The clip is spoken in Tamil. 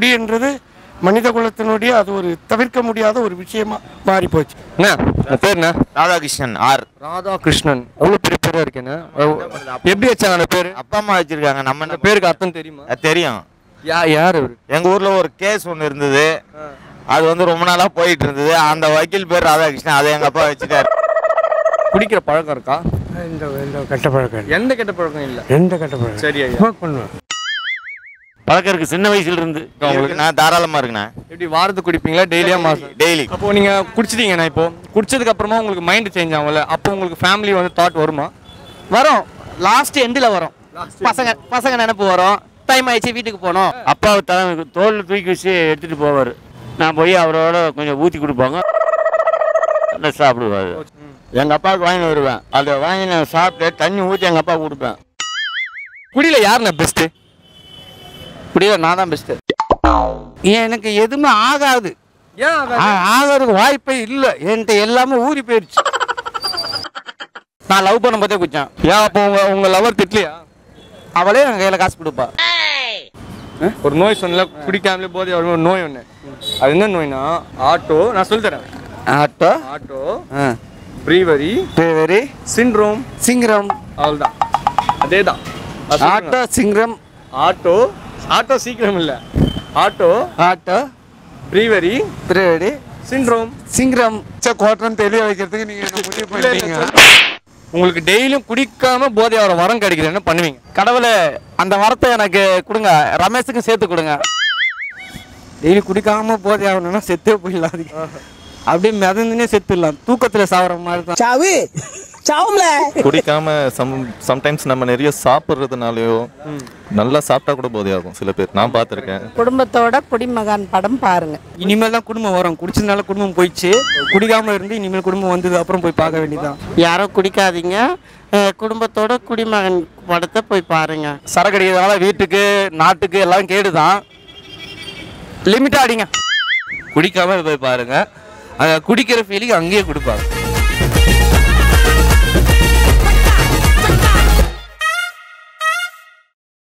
குடின்றது மனித குலத்தினுடைய அது ஒரு தவிர்க்க முடியாத ஒரு விஷயமா மாறி போச்சு என்ன உங்க பேர் என்ன ராதாகிருஷ்ணன் ஆர் ராதாகிருஷ்ணன் அவ்வளோ பெரிய பேரா இருக்கேன்னு எப்படி வச்சாங்க அந்த பேர் அப்பா அம்மா வச்சிருக்காங்க நம்ம அந்த என்ன பேருக்கு அர்த்தம் தெரியுமா அது தெரியும் யா யார் அவரு எங்க ஊர்ல ஒரு கேஸ் ஒன்று இருந்தது அது வந்து ரொம்ப நாளா போயிட்டு இருந்தது அந்த வக்கீல் பேர் ராதாகிருஷ்ணன் அதை எங்க அப்பா வச்சுட்டாரு குடிக்கிற பழக்கம் இருக்கா இந்த இந்த கெட்ட பழக்கம் எந்த கெட்ட பழக்கம் இல்ல எந்த கெட்ட பழக்கம் சரி ஐயா ஸ்மோக் பண்ணுவேன் பழக்கம் இருக்கு சின்ன வயசுல இருந்து உங்களுக்கு நான் தாராளமா இருக்குண்ணா எப்படி வாரத்துக்கு குடிப்பீங்களா டெய்லியா மாசம் டெய்லி அப்போ நீங்க குடிச்சிட்டீங்கண்ணா இப்போ குடிச்சதுக்கு அப்புறமா உங்களுக்கு மைண்ட் சேஞ்ச் ஆகும்ல அப்போ உங்களுக்கு ஃபேமிலி வந்து தாட் வருமா வரும் லாஸ்ட் எண்டில் வரும் பசங்க பசங்க நினப்பு வரும் டைம் ஆயிடுச்சு வீட்டுக்கு போகணும் அப்பாவை தலை தோல்ல தூக்கி வச்சு எடுத்துட்டு போவார் நான் போய் அவரோட கொஞ்சம் ஊற்றி கொடுப்பாங்க நான் சாப்பிடுவாரு எங்க அப்பாவுக்கு வாங்கி வருவேன் அதை வாங்கி நான் சாப்பிட்டு தண்ணி ஊற்றி எங்க அப்பா கொடுப்பேன் குடியில யாருண்ணா பெஸ்ட் இப்படியே நான் தான் பெஸ்ட்டு எனக்கு எதுவுமே ஆகாது ஏன் ஆ- ஆகிறதுக்கு வாய்ப்பே இல்லை என்கிட்ட எல்லாமே ஊறி போயிடுச்சு நான் லவ் பண்ணும்போதே குச்சேன் ஏன் அப்போ உங்க உங்க லவர் திட்டலையா அவளே என் கையில் காசு கொடுப்பா ஒரு நோய் சொன்னல குடிக்காமலே போதே வரும் ஒரு நோய் ஒன்று அது என்ன நோய்னா ஆட்டோ நான் சொல்லி தரேன் auto auto brewery brewery syndrome சிங்கரம் அவ்வளோதான் அதே தான் ஆட்டோ சிங்கரம் ஆட்டோ ஆட்டோ சீக்கிரம் இல்லை ஆட்டோ ஆட்டோ ப்ரீவரி பிரேடி சிண்ட்ரோம் சிங்கரம் கோட்டரம் தெளிய வைக்கிறதுக்கு நீங்க என்ன முடிவு பண்ணிட்டீங்க உங்களுக்கு டெய்லியும் குடிக்காம போதை வர வரம் கிடைக்குது என்ன பண்ணுவீங்க கடவுளே அந்த வரத்தை எனக்கு கொடுங்க ரமேஷுக்கும் சேர்த்து கொடுங்க டெய்லி குடிக்காம போதே ஆகணும்னா செத்தே போயிடலாம் அதுக்கு அப்படியே மிதந்துனே செத்துடலாம் தூக்கத்துல சாவற மாதிரி தான் சாவு சாவும்ல குடிக்காம சம் சம்டைம்ஸ் நம்ம நிறைய சாப்பிட்றதுனாலயோ நல்லா சாப்பிட்டா கூட போதையாகும் சில பேர் நான் பார்த்துருக்கேன் குடும்பத்தோட குடிமகன் படம் பாருங்க இனிமேல் தான் குடும்பம் வரும் குடிச்சதுனால குடும்பம் போயிடுச்சு குடிக்காம இருந்து இனிமேல் குடும்பம் வந்தது அப்புறம் போய் பார்க்க வேண்டியதான் யாரும் குடிக்காதீங்க அஹ் குடும்பத்தோட குடிமகன் படத்தை போய் பாருங்க சரக்கு அடிக்கிறதுனால வீட்டுக்கு நாட்டுக்கு எல்லாம் கேடுதான் லிமிட்டா அடிங்க குடிக்காம போய் பாருங்க அங்க குடிக்கிற ஃபீலிங் அங்கேயே கொடுப்பாங்க